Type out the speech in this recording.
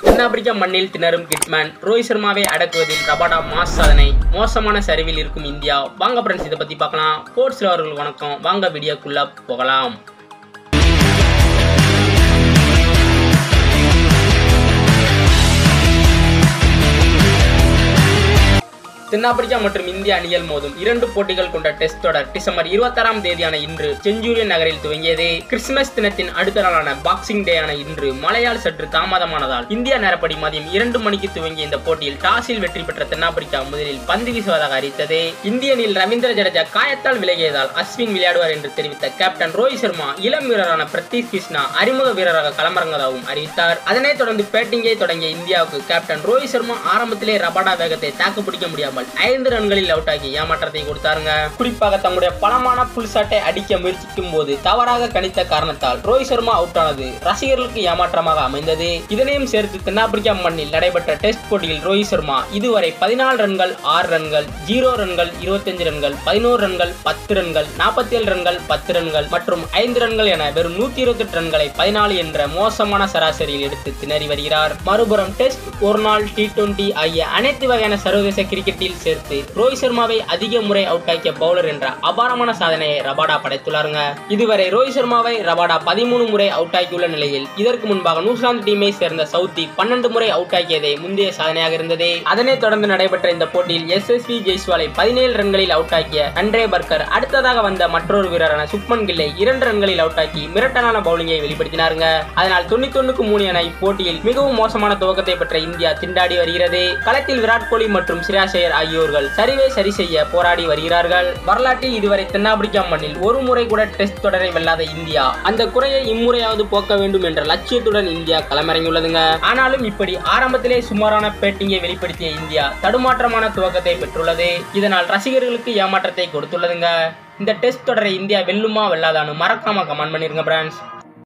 தென்னாப்பிரிக்கா மண்ணில் திணறும் கிட்மேன் ரோஹித் சர்மாவை அடக்குவதில் ரபாடா மாஸ் சாதனை மோசமான சரிவில் இருக்கும் இந்தியா வாங்க ஃப்ரெண்ட்ஸ் இதை பத்தி பார்க்கலாம் ஸ்போர்ட்ஸ் அவர்கள் வணக்கம் வாங்க வீடியோக்குள்ள போகலாம் தென்னாப்பிரிக்கா மற்றும் இந்திய அணிகள் மோதும் இரண்டு போட்டிகள் கொண்ட டெஸ்ட் தொடர் டிசம்பர் இருபத்தாறாம் தேதியான இன்று செஞ்சூரியன் நகரில் துவங்கியது கிறிஸ்துமஸ் தினத்தின் அடுத்த நாளான பாக்ஸிங் டேயான இன்று மழையால் சற்று தாமதமானதால் இந்தியா நேரப்படி மதியம் இரண்டு மணிக்கு துவங்கிய இந்த போட்டியில் டாஸில் வெற்றி பெற்ற தென்னாப்பிரிக்கா முதலில் பந்து வீசுவதாக அறிவித்தது இந்திய அணியில் ரவீந்திர ஜடேஜா காயத்தால் விலகியதால் அஸ்வின் விளையாடுவார் என்று தெரிவித்த கேப்டன் ரோஹித் சர்மா இளம் வீரரான பிரதீப் கிருஷ்ணா அறிமுக வீரராக களமிறங்குவதாகவும் அறிவித்தார் அதனைத் தொடர்ந்து பேட்டிங்கை தொடங்கிய இந்தியாவுக்கு கேப்டன் ரோஹித் சர்மா ஆரம்பத்திலே ரபாடா வேகத்தை தாக்குப்பிடிக்க முடியாமல் ஐந்து ரன்களில் அவுட் ஆகி ஏமாற்றத்தை கொடுத்தாருங்க குறிப்பாக தம்முடைய பலமான புல் ஷாட்டை அடிக்க முயற்சிக்கும் போது தவறாக கணித்த காரணத்தால் ரோஹித் சர்மா அவுட் ஆனது ரசிகர்களுக்கு ஏமாற்றமாக அமைந்தது இதனையும் சேர்த்து தென்னாப்பிரிக்கா மண்ணில் நடைபெற்ற டெஸ்ட் போட்டியில் ரோஹித் சர்மா இதுவரை பதினாலு ரன்கள் ஆறு ரன்கள் ஜீரோ ரன்கள் இருபத்தஞ்சு ரன்கள் பதினோரு ரன்கள் பத்து ரன்கள் நாற்பத்தி ஏழு ரன்கள் பத்து ரன்கள் மற்றும் ஐந்து ரன்கள் என வெறும் நூத்தி இருபத்தி எட்டு ரன்களை பதினாலு என்ற மோசமான சராசரியில் எடுத்து திணறி வருகிறார் மறுபுறம் டெஸ்ட் ஒரு நாள் டி டுவெண்டி ஆகிய அனைத்து வகையான சர்வதேச கிரிக்கெட்டில் சேர்த்து ரோஹித் சர்மாவை அதிக முறை அவுட் ஆக்கிய பவுலர் என்ற அபாரமான சாதனையை ரபாடா படைத்துள்ளாருங்க இதுவரை ரோஹித் சர்மாவை ரபாடா பதிமூணு முறை அவுட் ஆக்கியுள்ள நிலையில் இதற்கு முன்பாக நியூசிலாந்து டீமை சேர்ந்த சவுத்தி பன்னெண்டு முறை அவுட் ஆக்கியதே முந்தைய சாதனையாக இருந்தது அதனைத் தொடர்ந்து நடைபெற்ற இந்த போட்டியில் எஸ் எஸ் வி ஜெய்ஸ்வாலை பதினேழு ரன்களில் அவுட் ஆக்கிய அண்ட்ரே பர்கர் அடுத்ததாக வந்த மற்றொரு வீரரான சுப்மன் கில்லை இரண்டு ரன்களில் அவுட் ஆக்கி மிரட்டலான பவுலிங்கை வெளிப்படுத்தினாருங்க அதனால் தொண்ணூத்தொன்னுக்கு மூணு என இப்போட்டியில் மிகவும் மோசமான துவக்கத்தை பெற்ற இந்தியா திண்டாடி வருகிறது களத்தில் விராட் கோலி மற்றும் ஸ்ரேயாஸ் ஐயர் ஆகியோர்கள் சரிவை சரி செய்ய போராடி வருகிறார்கள் வரலாற்றில் இதுவரை தென்னாப்பிரிக்கா மண்ணில் ஒரு முறை கூட டெஸ்ட் தொடரை வெல்லாத இந்தியா அந்த குறையை இம்முறையாவது போக்க வேண்டும் என்ற லட்சியத்துடன் இந்தியா களமிறங்கியுள்ளதுங்க ஆனாலும் இப்படி ஆரம்பத்திலே சுமாரான பேட்டிங்கை வெளிப்படுத்திய இந்தியா தடுமாற்றமான துவக்கத்தை பெற்றுள்ளது இதனால் ரசிகர்களுக்கு ஏமாற்றத்தை கொடுத்துள்ளதுங்க இந்த டெஸ்ட் தொடரை இந்தியா வெல்லுமா வெல்லாதான்னு மறக்காம கமெண்ட் பண்ணிருங்க பிரான்ஸ்